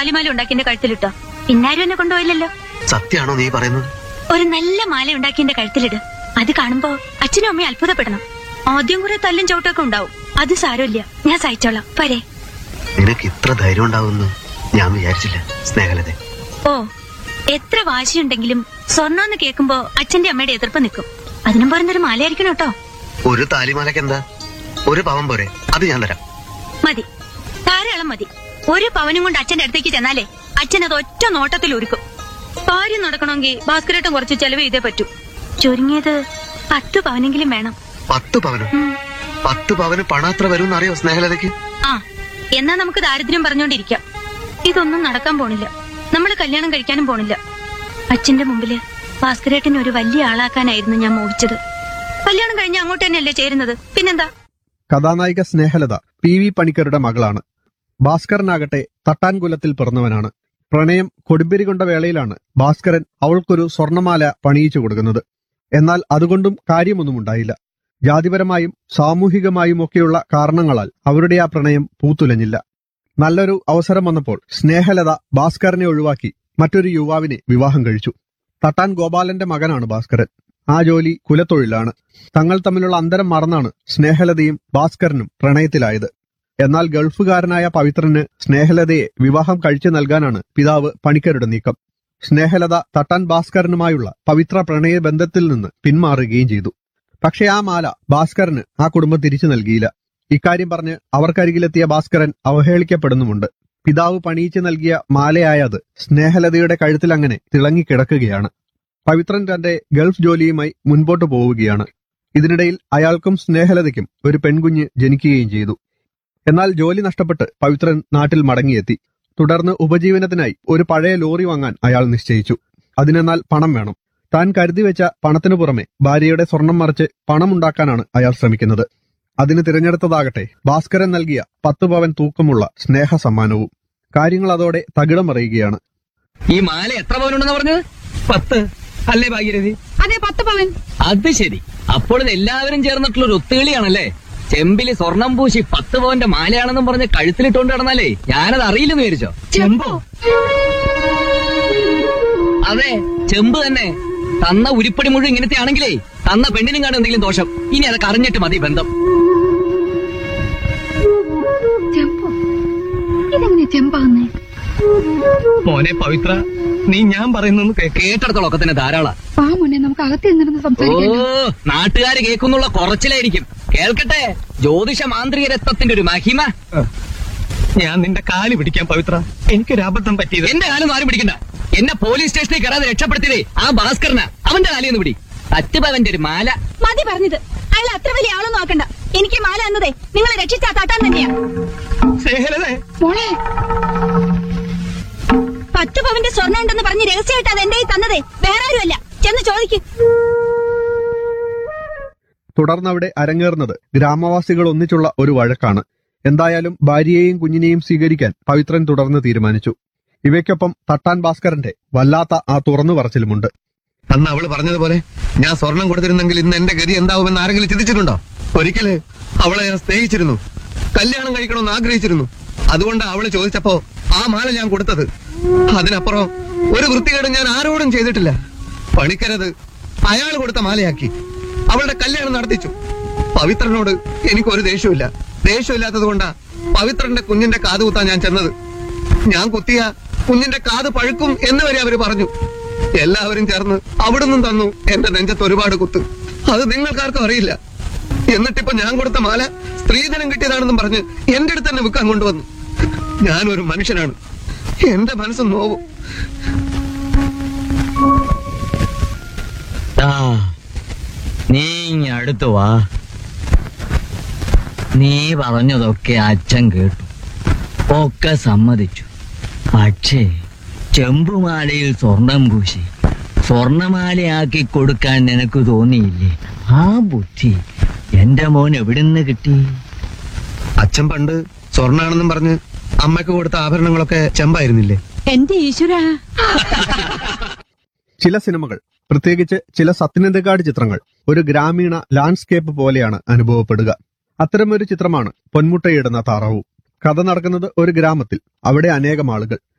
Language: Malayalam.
താലിമാല ഉണ്ടാക്കി എന്റെ കഴുത്തിലിട്ടോ പിന്നാരും എന്നെ കൊണ്ടുപോയില്ലല്ലോ സത്യാണോ നീ പറയുന്നത് ഒരു നല്ല മാല ഉണ്ടാക്കി എന്റെ കഴുത്തിലിട് അത് കാണുമ്പോ അച്ഛനും അമ്മയും അത്ഭുതപ്പെടണം ആദ്യം കുറെ തല്ലും ചവിട്ടൊക്കെ ഉണ്ടാവും അത് സാരമില്ല ഞാൻ സഹിച്ചോളാം പോരെ നിനക്ക് ഇത്ര ധൈര്യം ഉണ്ടാവുമെന്ന് ഞാൻ വിചാരിച്ചില്ല സ്നേഹലതെ ഓ എത്ര വാശിയുണ്ടെങ്കിലും സ്വർണ്ണം എന്ന് കേൾക്കുമ്പോ അച്ഛന്റെ അമ്മയുടെ എതിർപ്പ് നിൽക്കും അതിനും പോരുന്നൊരു മാലയായിരിക്കണം കേട്ടോ ഒരു താലിമാലക്ക് എന്താ ഒരു പവൻ പോരെ അത് ഞാൻ തരാം മതി ധാരാളം മതി ഒരു പവനും കൊണ്ട് അച്ഛന്റെ അടുത്തേക്ക് ചെന്നാലേ അച്ഛൻ അത് ഒറ്റ നോട്ടത്തിൽ ഒരുക്കും കാര്യം നടക്കണമെങ്കിൽ ഭാസ്കരേട്ടൻ കുറച്ച് ചെലവ് ചെയ്തേ പറ്റൂ ചുരുങ്ങിയത് പത്ത് പവനെങ്കിലും വേണം പത്ത് പവനും ഉം. പത്ത് പവന് പണാത്ര വരും അറിയോ സ്നേഹലതയ്ക്ക് ആ എന്നാ നമുക്ക് ദാരിദ്ര്യം പറഞ്ഞോണ്ടിരിക്കാം ഇതൊന്നും നടക്കാൻ പോണില്ല നമ്മൾ കല്യാണം കഴിക്കാനും പോണില്ല അച്ഛന്റെ മുമ്പില് ഭാസ്കരേട്ടനെ ഒരു വലിയ ആളാക്കാനായിരുന്നു ഞാൻ മോഹിച്ചത് കല്യാണം കഴിഞ്ഞ് അങ്ങോട്ട് തന്നെയല്ലേ ചേരുന്നത് പിന്നെന്താ കഥാനായിക സ്നേഹലത പി വി പണിക്കരുടെ മകളാണ് ഭാസ്കരനാകട്ടെ തട്ടാൻകുലത്തിൽ പിറന്നവനാണ് പ്രണയം കൊടുമ്പിരി കൊണ്ട വേളയിലാണ് ഭാസ്കരൻ അവൾക്കൊരു സ്വർണമാല പണിയിച്ചു കൊടുക്കുന്നത് എന്നാൽ അതുകൊണ്ടും കാര്യമൊന്നും ഉണ്ടായില്ല ജാതിപരമായും സാമൂഹികമായും ഒക്കെയുള്ള കാരണങ്ങളാൽ അവരുടെ ആ പ്രണയം പൂത്തുലഞ്ഞില്ല നല്ലൊരു അവസരം വന്നപ്പോൾ സ്നേഹലത ഭാസ്കരനെ ഒഴിവാക്കി മറ്റൊരു യുവാവിനെ വിവാഹം കഴിച്ചു തട്ടാൻ ഗോപാലന്റെ മകനാണ് ഭാസ്കരൻ ആ ജോലി കുലത്തൊഴിലാണ് തങ്ങൾ തമ്മിലുള്ള അന്തരം മറന്നാണ് സ്നേഹലതയും ഭാസ്കരനും പ്രണയത്തിലായത് എന്നാൽ ഗൾഫുകാരനായ പവിത്രന് സ്നേഹലതയെ വിവാഹം കഴിച്ചു നൽകാനാണ് പിതാവ് പണിക്കരുടെ നീക്കം സ്നേഹലത തട്ടാൻ ഭാസ്കരനുമായുള്ള പവിത്ര പ്രണയ ബന്ധത്തിൽ നിന്ന് പിന്മാറുകയും ചെയ്തു പക്ഷേ ആ മാല ഭാസ്കരന് ആ കുടുംബം തിരിച്ചു നൽകിയില്ല ഇക്കാര്യം പറഞ്ഞ് അവർക്കരികിലെത്തിയ ഭാസ്കരൻ അവഹേളിക്കപ്പെടുന്നുമുണ്ട് പിതാവ് പണിയിച്ചു നൽകിയ മാലയായത് സ്നേഹലതയുടെ കഴുത്തിൽ അങ്ങനെ തിളങ്ങിക്കിടക്കുകയാണ് പവിത്രൻ തന്റെ ഗൾഫ് ജോലിയുമായി മുൻപോട്ട് പോവുകയാണ് ഇതിനിടയിൽ അയാൾക്കും സ്നേഹലതയ്ക്കും ഒരു പെൺകുഞ്ഞ് ജനിക്കുകയും ചെയ്തു എന്നാൽ ജോലി നഷ്ടപ്പെട്ട് പവിത്രൻ നാട്ടിൽ മടങ്ങിയെത്തി തുടർന്ന് ഉപജീവനത്തിനായി ഒരു പഴയ ലോറി വാങ്ങാൻ അയാൾ നിശ്ചയിച്ചു അതിനെന്നാൽ പണം വേണം താൻ കരുതി വെച്ച പണത്തിനു പുറമെ ഭാര്യയുടെ സ്വർണം മറിച്ച് പണമുണ്ടാക്കാനാണ് അയാൾ ശ്രമിക്കുന്നത് അതിന് തിരഞ്ഞെടുത്തതാകട്ടെ ഭാസ്കരൻ നൽകിയ പത്ത് പവൻ തൂക്കമുള്ള സ്നേഹ സമ്മാനവും കാര്യങ്ങൾ അതോടെ തകിടം മറിയുകയാണ് ഈ മാല എത്ര പവനുണ്ടെന്ന് പറഞ്ഞത് പത്ത് അല്ലേ ഭാഗ്യരഥി അതെ പത്ത് പവൻ അത് ശരി അപ്പോൾ ഇത് എല്ലാവരും ചേർന്നിട്ടുള്ള ഒരു ഒത്തുകളിയാണല്ലേ ചെമ്പില് സ്വർണം പൂശി പത്ത് പവന്റെ മാലയാണെന്നും പറഞ്ഞ് കഴുത്തിലിട്ടോണ്ട് കിടന്നാലേ ഞാനത് അറിയില്ലെന്ന് വിചാരിച്ചോ ചെമ്പോ അതെ ചെമ്പ് തന്നെ തന്ന ഉരുപ്പടി മുഴുവൻ ഇങ്ങനത്തെ ആണെങ്കിലേ തന്ന പെണ്ണിനും കാണും എന്തെങ്കിലും ദോഷം ഇനി അതൊക്കെ അറിഞ്ഞിട്ട് മതി ബന്ധം ചെമ്പോ ഇതെങ്ങനെ ചെമ്പാന്നേ മോനെ പവിത്ര നീ ഞാൻ പറയുന്നൊന്ന് കേക്ക് കേട്ടിടത്തോളം ഒക്കെ തന്നെ ധാരാളം വാ മോനെ നമുക്ക് അകത്ത് നിന്നിരുന്ന് ഓ സംസാരിക്കാം നാട്ടുകാര് കേൾക്കുന്നുള്ള കുറച്ചിലായിരിക്കും കേൾക്കട്ടെ ജ്യോതിഷ മാന്ത്രിക രത്നത്തിന്റെ ഒരു മഹിമ ഞാൻ നിന്റെ കാല് പിടിക്കാൻ പവിത്ര എനിക്കൊരു അബദ്ധം പറ്റിയത് എന്റെ കാലൊന്നും ആരും പിടിക്കണ്ട എന്നെ പോലീസ് സ്റ്റേഷനിൽ കയറാതെ രക്ഷപ്പെടുത്തിയതേ ആ ഭാസ്കരന അവന്റെ കാലിന്ന് പിടി അറ്റുപവന്റെ ഒരു മാല മതി പറഞ്ഞത് അയാൾ അത്ര വലിയ ആളൊന്നും ആക്കണ്ട എനിക്ക് മാല എന്നതേ നിങ്ങളെ രക്ഷിച്ചാ തട്ടാൻ തന്നെയാ സ്നേഹലതേ മോളെ പത്ത് പവന്റെ സ്വർണ്ണം ഉണ്ടെന്ന് പറഞ്ഞ് രഹസ്യമായിട്ട് അത് എന്റെ കയ്യിൽ തന്നതേ വേറെ ആരുമല്ല ചെന്ന് ചോദിക്കും തുടർന്ന് അവിടെ അരങ്ങേറുന്നത് ഗ്രാമവാസികൾ ഒന്നിച്ചുള്ള ഒരു വഴക്കാണ് എന്തായാലും ഭാര്യയെയും കുഞ്ഞിനെയും സ്വീകരിക്കാൻ പവിത്രൻ തുടർന്ന് തീരുമാനിച്ചു ഇവയ്ക്കൊപ്പം തട്ടാൻ ഭാസ്കരന്റെ വല്ലാത്ത ആ തുറന്നു പറച്ചിലുമുണ്ട് അന്ന് അവള് പറഞ്ഞതുപോലെ ഞാൻ സ്വർണം കൊടുത്തിരുന്നെങ്കിൽ ഇന്ന് എന്റെ ഗതി എന്താവുമെന്ന് ആരെങ്കിലും ചിന്തിച്ചിട്ടുണ്ടോ ഒരിക്കല് അവളെ ഞാൻ സ്നേഹിച്ചിരുന്നു കല്യാണം കഴിക്കണമെന്ന് ആഗ്രഹിച്ചിരുന്നു അതുകൊണ്ട് അവള് ചോദിച്ചപ്പോ ആ മാല ഞാൻ കൊടുത്തത് അതിനപ്പുറം ഒരു വൃത്തികേടും ഞാൻ ആരോടും ചെയ്തിട്ടില്ല പണിക്കരത് അയാൾ കൊടുത്ത മാലയാക്കി അവളുടെ കല്യാണം നടത്തിച്ചു പവിത്രനോട് എനിക്കൊരു ദേഷ്യമില്ല ദേഷ്യമില്ലാത്തത് കൊണ്ടാ പവിത്രന്റെ കുഞ്ഞിന്റെ കാത് കുത്താൻ ഞാൻ ചെന്നത് ഞാൻ കുത്തിയ കുഞ്ഞിന്റെ കാത് പഴുക്കും എന്ന് വരെ അവര് പറഞ്ഞു എല്ലാവരും ചേർന്ന് അവിടുന്നും തന്നു എന്റെ നെഞ്ചത്ത് ഒരുപാട് കുത്ത് അത് നിങ്ങൾക്കാർക്കും അറിയില്ല എന്നിട്ടിപ്പോ ഞാൻ കൊടുത്ത മാല സ്ത്രീധനം കിട്ടിയതാണെന്നും പറഞ്ഞ് എന്റെ അടുത്ത് തന്നെ വിൽക്കാൻ കൊണ്ടുവന്നു ഞാനൊരു മനുഷ്യനാണ് എന്റെ മനസ്സ് നോവും നീ ഇങ്ങ് അടുത്ത് വാ നീ പറഞ്ഞതൊക്കെ അച്ഛൻ കേട്ടു ഒക്കെ സമ്മതിച്ചു പക്ഷേ ചെമ്പുമാലയിൽ സ്വർണം പൂശി സ്വർണമാലയാക്കി കൊടുക്കാൻ നിനക്ക് തോന്നിയില്ലേ ആ ബുദ്ധി എന്റെ മോൻ എവിടുന്ന് കിട്ടി അച്ഛൻ പണ്ട് സ്വർണ്ണാണെന്നും പറഞ്ഞ് അമ്മയ്ക്ക് കൊടുത്ത ആഭരണങ്ങളൊക്കെ ചെമ്പായിരുന്നില്ലേ എന്റെ ഈശ്വര ചില സിനിമകൾ പ്രത്യേകിച്ച് ചില സത്യനന്ദകാട് ചിത്രങ്ങൾ ഒരു ഗ്രാമീണ ലാൻഡ്സ്കേപ്പ് പോലെയാണ് അനുഭവപ്പെടുക അത്തരമൊരു ചിത്രമാണ് പൊന്മുട്ടയിടുന്ന താറാവു കഥ നടക്കുന്നത് ഒരു ഗ്രാമത്തിൽ അവിടെ അനേകം ആളുകൾ